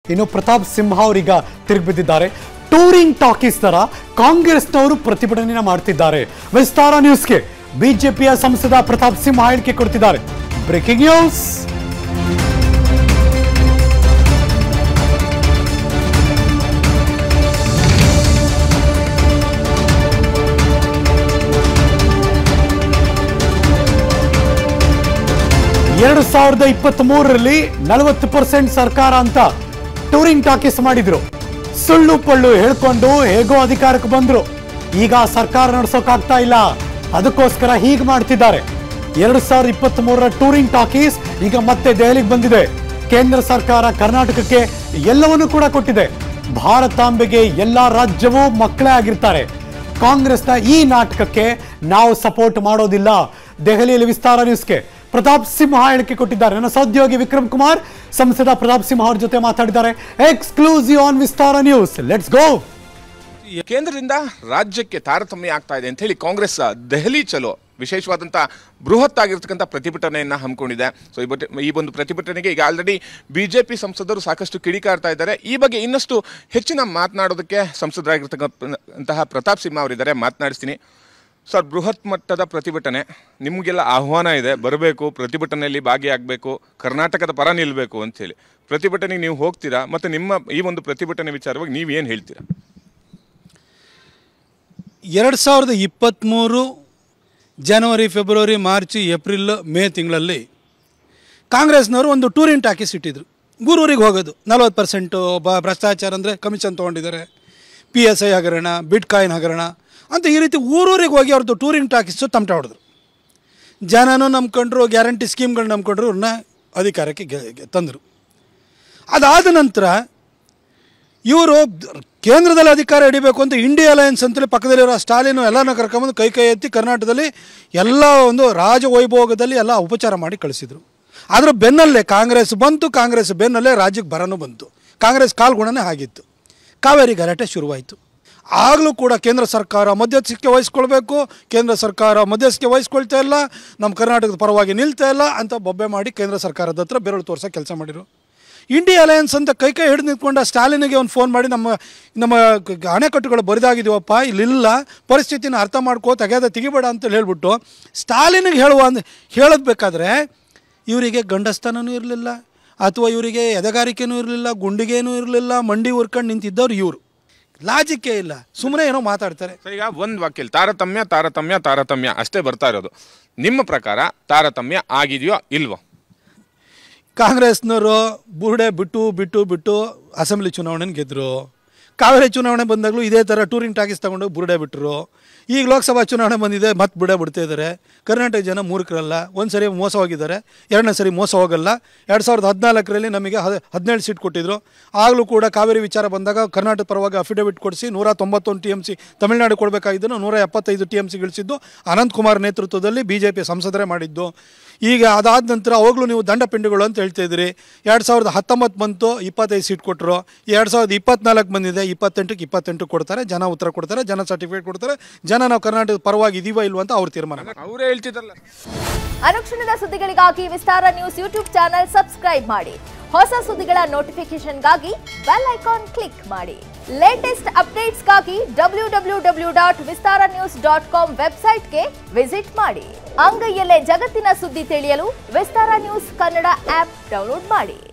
ಇನ್ನು ಪ್ರತಾಪ್ ಸಿಂಹ ಅವರೀಗ ತಿರುಗಿಬಿದ್ದಿದ್ದಾರೆ touring talkies ತರ ಕಾಂಗ್ರೆಸ್ನವರು ಪ್ರತಿಭಟನೆಯನ್ನ ಮಾಡ್ತಿದ್ದಾರೆ ವಿಸ್ತಾರ ನ್ಯೂಸ್ಗೆ ಬಿಜೆಪಿಯ ಸಂಸದ ಪ್ರತಾಪ್ ಸಿಂಹ ಹೇಳಿಕೆ ಕೊಡ್ತಿದ್ದಾರೆ ಬ್ರೇಕಿಂಗ್ ನ್ಯೂಸ್ ಎರಡು ಸಾವಿರದ ಇಪ್ಪತ್ತ್ ಮೂರರಲ್ಲಿ ನಲವತ್ತು ಪರ್ಸೆಂಟ್ ಸರ್ಕಾರ ಅಂತ ಟೂರಿಂಗ್ ಟಾಕೀಸ್ ಮಾಡಿದ್ರು ಸುಳ್ಳು ಪಳ್ಳು ಹೇಳ್ಕೊಂಡು ಹೇಗೋ ಅಧಿಕಾರಕ್ಕೆ ಬಂದ್ರು ಈಗ ಸರ್ಕಾರ ನಡೆಸೋಕಾಗ್ತಾ ಇಲ್ಲ ಅದಕ್ಕೋಸ್ಕರ ಹೀಗೆ ಮಾಡ್ತಿದ್ದಾರೆ ಎರಡು ಸಾವಿರದ ಇಪ್ಪತ್ತ್ ಮೂರರ ಟೂರಿಂಗ್ ಟಾಕೀಸ್ ಈಗ ಮತ್ತೆ ದೆಹಲಿಗೆ ಬಂದಿದೆ ಕೇಂದ್ರ ಸರ್ಕಾರ ಕರ್ನಾಟಕಕ್ಕೆ ಎಲ್ಲವನ್ನೂ ಕೂಡ ಕೊಟ್ಟಿದೆ ಭಾರತಾಂಬೆಗೆ ಎಲ್ಲಾ ರಾಜ್ಯವೂ ಮಕ್ಕಳೇ ಆಗಿರ್ತಾರೆ ಕಾಂಗ್ರೆಸ್ನ ಈ ನಾಟಕಕ್ಕೆ ನಾವು ಸಪೋರ್ಟ್ ಮಾಡೋದಿಲ್ಲ ದೆಹಲಿಯಲ್ಲಿ ವಿಸ್ತಾರ ನ್ಯೂಸ್ಗೆ ಪ್ರತಾಪ್ ಸಿಂಹ ಹೇಳಿಕೆ ಕೊಟ್ಟಿದ್ದಾರೆ ನನ್ನ ಸಹೋದ್ಯೋಗಿ ವಿಕ್ರಮ್ ಕುಮಾರ್ ಸಂಸದ ಪ್ರತಾಪ್ ಸಿಂಹ ಅವ್ರ ಜೊತೆ ಮಾತಾಡಿದ್ದಾರೆ exclusive on Vistara news let's go ಕೇಂದ್ರದಿಂದ ರಾಜ್ಯಕ್ಕೆ ತಾರತಮ್ಯ ಆಗ್ತಾ ಇದೆ ಅಂತ ಹೇಳಿ ಕಾಂಗ್ರೆಸ್ ದೆಹಲಿ ಚಲೋ ವಿಶೇಷವಾದಂಥ ಬೃಹತ್ ಆಗಿರ್ತಕ್ಕಂಥ ಪ್ರತಿಭಟನೆಯನ್ನ ಹಮ್ಮಿಕೊಂಡಿದೆ ಸೊ ಈ ಬಟ್- ಈ ಒಂದು ಪ್ರತಿಭಟನೆಗೆ ಈಗ ಆಲ್ರೆಡಿ ಬಿಜೆಪಿ ಸಂಸದರು ಸಾಕಷ್ಟು ಕಿಡಿಕಾರ್ತಾ ಇದ್ದಾರೆ ಈ ಬಗ್ಗೆ ಇನ್ನಷ್ಟು ಹೆಚ್ಚಿನ ಮಾತನಾಡೋದಕ್ಕೆ ಸಂಸದರಾಗಿರ್ತಕ್ಕಂತಹ ಪ್ರತಾಪ್ ಸಿಂಹ ಅವರಿದ್ದಾರೆ ಮಾತನಾಡಿಸ್ತೀನಿ ಸರ್ ಬೃಹತ್ ಮಟ್ಟದ ಪ್ರತಿಭಟನೆ ನಿಮಗೆಲ್ಲ ಆಹ್ವಾನ ಇದೆ ಬರಬೇಕು ಪ್ರತಿಭಟನೆಯಲ್ಲಿ ಭಾಗಿಯಾಗಬೇಕು ಕರ್ನಾಟಕದ ಪರ ನಿಲ್ಲಬೇಕು ಅಂತ ಹೇಳಿ ಪ್ರತಿಭಟನೆಗೆ ನೀವು ಹೋಗ್ತೀರಾ ಮತ್ತು ನಿಮ್ಮ ಈ ಒಂದು ಪ್ರತಿಭಟನೆ ವಿಚಾರವಾಗಿ ನೀವು ಏನು ಹೇಳ್ತೀರಾ ಎರಡು ಸಾವಿರದ ಇಪ್ಪತ್ತ್ಮೂರು ಜನವರಿ ಫೆಬ್ರವರಿ ಮಾರ್ಚ್ ಏಪ್ರಿಲ್ ಮೇ ತಿಂಗಳಲ್ಲಿ ಕಾಂಗ್ರೆಸ್ನವರು ಒಂದು ಟೂರಿನ್ ಟಾಕೀಸ್ ಇಟ್ಟಿದ್ರು ಊರೂರಿಗೆ ಹೋಗೋದು ನಲ್ವತ್ತು ಪರ್ಸೆಂಟು ಬ ಭ್ರಷ್ಟಾಚಾರ ಅಂದರೆ ಕಮಿಷನ್ ತೊಗೊಂಡಿದ್ದಾರೆ ಪಿ ಎಸ್ ಐ ಹಗರಣ ಬಿಟ್ ಕಾಯಿನ್ ಹಗರಣ ಅಂತ ಈ ರೀತಿ ಊರೂರಿಗೆ ಹೋಗಿ ಅವ್ರದ್ದು ಟೂರಿಂಗ್ ಟಾಕೀಸು ತಮಟ ಹೊಡೆದ್ರು ಜನನೂ ನಂಬ್ಕೊಂಡ್ರು ಗ್ಯಾರಂಟಿ ಸ್ಕೀಮ್ಗಳು ನಂಬ್ಕೊಂಡ್ರು ಅವ್ರನ್ನ ಅಧಿಕಾರಕ್ಕೆ ಗೆ- ಗೆ- ತಂದರು ಅದಾದ ನಂತರ ಇವರು ಕೇಂದ್ರದಲ್ಲಿ ಅಧಿಕಾರ ಹಿಡಿಬೇಕು ಅಂತ ಇಂಡಿಯಾ ಅಲಯನ್ಸ್ ಅಂತೇಳಿ ಪಕ್ಕದಲ್ಲಿರೋ ಸ್ಟಾಲಿನು ಎಲ್ಲನೂ ಕರ್ಕೊಂಬಂದು ಕೈ ಕೈ ಎತ್ತಿ ಕರ್ನಾಟಕದಲ್ಲಿ ಎಲ್ಲ ಒಂದು ರಾಜವೈಭೋಗದಲ್ಲಿ ಎಲ್ಲ ಉಪಚಾರ ಮಾಡಿ ಕಳಿಸಿದರು ಅದರ ಬೆನ್ನಲ್ಲೇ ಕಾಂಗ್ರೆಸ್ ಬಂತು ಕಾಂಗ್ರೆಸ್ ಬೆನ್ನಲ್ಲೇ ರಾಜ್ಯಕ್ಕೆ ಬರನೂ ಬಂತು ಕಾಂಗ್ರೆಸ್ ಕಾಲ್ಗುಣನೇ ಆಗಿತ್ತು ಕಾವೇರಿ ಗಲಾಟೆ ಶುರುವಾಯಿತು ಆಗಲೂ ಕೂಡ ಕೇಂದ್ರ ಸರ್ಕಾರ ಮಧ್ಯಸ್ಥಿಕೆ ವಹಿಸ್ಕೊಳ್ಬೇಕು ಕೇಂದ್ರ ಸರ್ಕಾರ ಮಧ್ಯಸ್ಥಿಕೆ ವಹಿಸ್ಕೊಳ್ತಾ ಇಲ್ಲ ನಮ್ಮ ಕರ್ನಾಟಕದ ಪರವಾಗಿ ನಿಲ್ತಾ ಇಲ್ಲ ಅಂತ ಬೊಬ್ಬೆ ಮಾಡಿ ಕೇಂದ್ರ ಸರ್ಕಾರದ ಹತ್ರ ಬೆರಳು ತೋರ್ಸೋ ಕೆಲಸ ಮಾಡಿರು ಇಂಡಿಯಾ ಅಲಯನ್ಸ್ ಅಂತ ಕೈ ಕೈ ಹಿಡಿದು ನಿಂತ್ಕೊಂಡ ಸ್ಟಾಲಿನಿಗೆ ಒಂದು ಫೋನ್ ಮಾಡಿ ನಮ್ಮ ನಮ್ಮ ಕ- ಕ- ಅಣೆಕಟ್ಟುಗಳು ಬರಿದಾಗಿದ್ದೀವಪ್ಪ ಇಲ್ಲಿಲ್ಲ ಪರಿಸ್ಥಿತಿನ ಅರ್ಥ ಮಾಡ್ಕೋ ತೆಗೆದ ತೆಗಿಬೇಡ ಅಂತ ಹೇಳ್ಬಿಟ್ಟು ಸ್ಟಾಲಿನಿಗೆ ಹೇಳುವ ಅಂದ್ ಹೇಳೋದು ಬೇಕಾದ್ರೆ ಇವರಿಗೆ ಗಂಡಸ್ತನೂ ಇರಲಿಲ್ಲ ಅಥವಾ ಇವರಿಗೆ ಎದೆಗಾರಿಕೆನೂ ಇರಲಿಲ್ಲ ಗುಂಡಿಗೇನೂ ಇರಲಿಲ್ಲ ಮಂಡಿ ಉರ್ಕೊಂಡು ನಿಂತಿದ್ದವ್ರು ಇವರು ಲಾಜಿಕ್ಕೇ ಇಲ್ಲ ಸುಮ್ಮನೆ ಏನೋ ಮಾತಾಡ್ತಾರೆ ಸೊ ಈಗ ಒಂದು ವಾಕ್ಯಲ್ಲಿ ತಾರತಮ್ಯ ತಾರತಮ್ಯ ತಾರತಮ್ಯ ಅಷ್ಟೇ ಬರ್ತಾ ಇರೋದು ನಿಮ್ಮ ಪ್ರಕಾರ ತಾರತಮ್ಯ ಆಗಿದೆಯೋ ಇಲ್ವೋ ಕಾಂಗ್ರೆಸ್ನವರು ಬುರುಡೆ ಬಿಟ್ಟು ಬಿಟ್ಟು ಬಿಟ್ಟು ಅಸೆಂಬ್ಲಿ ಚುನಾವಣೆನ ಗೆದ್ದರು ಕಾವೇರಿ ಚುನಾವಣೆ ಬಂದಾಗಲೂ ಇದೇ ಥರ ಟೂರಿಂಗ್ ಟಾಕೀಸ್ ತಗೊಂಡು ಬುರುಡೆ ಬಿಟ್ಟರು ಈಗ ಲೋಕಸಭಾ ಚುನಾವಣೆ ಬಂದಿದೆ ಮತ್ತೆ ಬುರುಡೆ ಬಿಡ್ತಾ ಇದ್ದಾರೆ ಕರ್ನಾಟಕ ಜನ ಮೂರ್ಖರಲ್ಲ ಒಂದು ಸರಿ ಮೋಸ ಹೋಗಿದ್ದಾರೆ ಎರಡನೇ ಸರಿ ಮೋಸ ಹೋಗಲ್ಲ ಎರಡು ಸಾವಿರದ ಹದಿನಾಲ್ಕರಲ್ಲಿ ನಮಗೆ ಹ- ಹದಿನೇಳು ಸೀಟ್ ಕೊಟ್ಟಿದ್ದರು ಆಗಲೂ ಕೂಡ ಕಾವೇರಿ ವಿಚಾರ ಬಂದಾಗ ಕರ್ನಾಟಕ ಪರವಾಗಿ ಅಫಿಡವಿಟ್ ಕೊಡಿಸಿ ನೂರ ತೊಂಬತ್ತೊಂದು ಟಿ ಎಮ್ ಸಿ ತಮಿಳುನಾಡು ಕೊಡಬೇಕಾಗಿದ್ದನ್ನು ನೂರ ಎಪ್ಪತ್ತೈದು ಟಿ ಎಮ್ ಸಿ ಗಿಳಿಸಿದ್ದು ಅನಂತಕುಮಾರ್ ನೇತೃತ್ವದಲ್ಲಿ ಬಿ ಜೆ ಪಿ ಸಂಸದರೇ ಮಾಡಿದ್ದು ಈಗ ಅದಾದ ನಂತರ ಅವಾಗಲೂ ನೀವು ದಂಡಪಿಂಡಿಗಳು ಅಂತ ಹೇಳ್ತಾ ಇದ್ದೀರಿ ಎರಡು ಸಾವಿರದ ಹತ್ತೊಂಬತ್ತು ಬಂತು ಇಪ್ಪತ್ತೈದು ಸೀಟ್ ಕೊಟ್ಟರು ಎರಡು ಸಾವಿರದ ಇಪ್ಪತ್ನಾಲ್ಕು ಬಂದಿದೆ ಇಪ್ಪತ್ತೆಂಟಕ್ಕೆ ಇಪ್ಪತ್ತೆಂಟು ಕೊಡ್ತಾರೆ ಜನ ಉತ್ತರ ಕೊಡ್ತಾರೆ ಜನ ಸರ್ಟಿಫಿಕೇಟ್ ಕೊಡ್ತಾರೆ ಜನ ನಾವು ಕರ್ನಾಟಕದ ಪರವಾಗಿ ಇದೀವ ಇಲ್ವ ಅಂತ ಅವ್ರು ತೀರ್ಮಾನ ಮಾಡ್ತಾರೆ. ಅವರೇ ಹೇಳ್ತಿದ್ರಲ್ಲ ಅನುಕ್ಷಣದ ಸುದ್ದಿಗಳಿಗಾಗಿ Vistara news YouTube channel subscribe ಮಾಡಿ ಹೊಸ ಸುದ್ದಿಗಳ ನೋಟಿಫಿಕೇಶನ್ಗಾಗಿ ಬೆಲ್ ಐಕಾನ್ ಕ್ಲಿಕ್ ಮಾಡಿ ಲೇಟೆಸ್ಟ್ ಅಪ್ಡೇಟ್ಸ್ಗಾಗಿ W W W dot Vistara news dot com ವೆಬ್ಸೈಟ್ಗೆ ವಿಸಿಟ್ ಮಾಡಿ ಅಂಗೈಯಲ್ಲೇ ಜಗತ್ತಿನ ಸುದ್ದಿ ತಿಳಿಯಲು Vistara news Kannada app download ಮಾಡಿ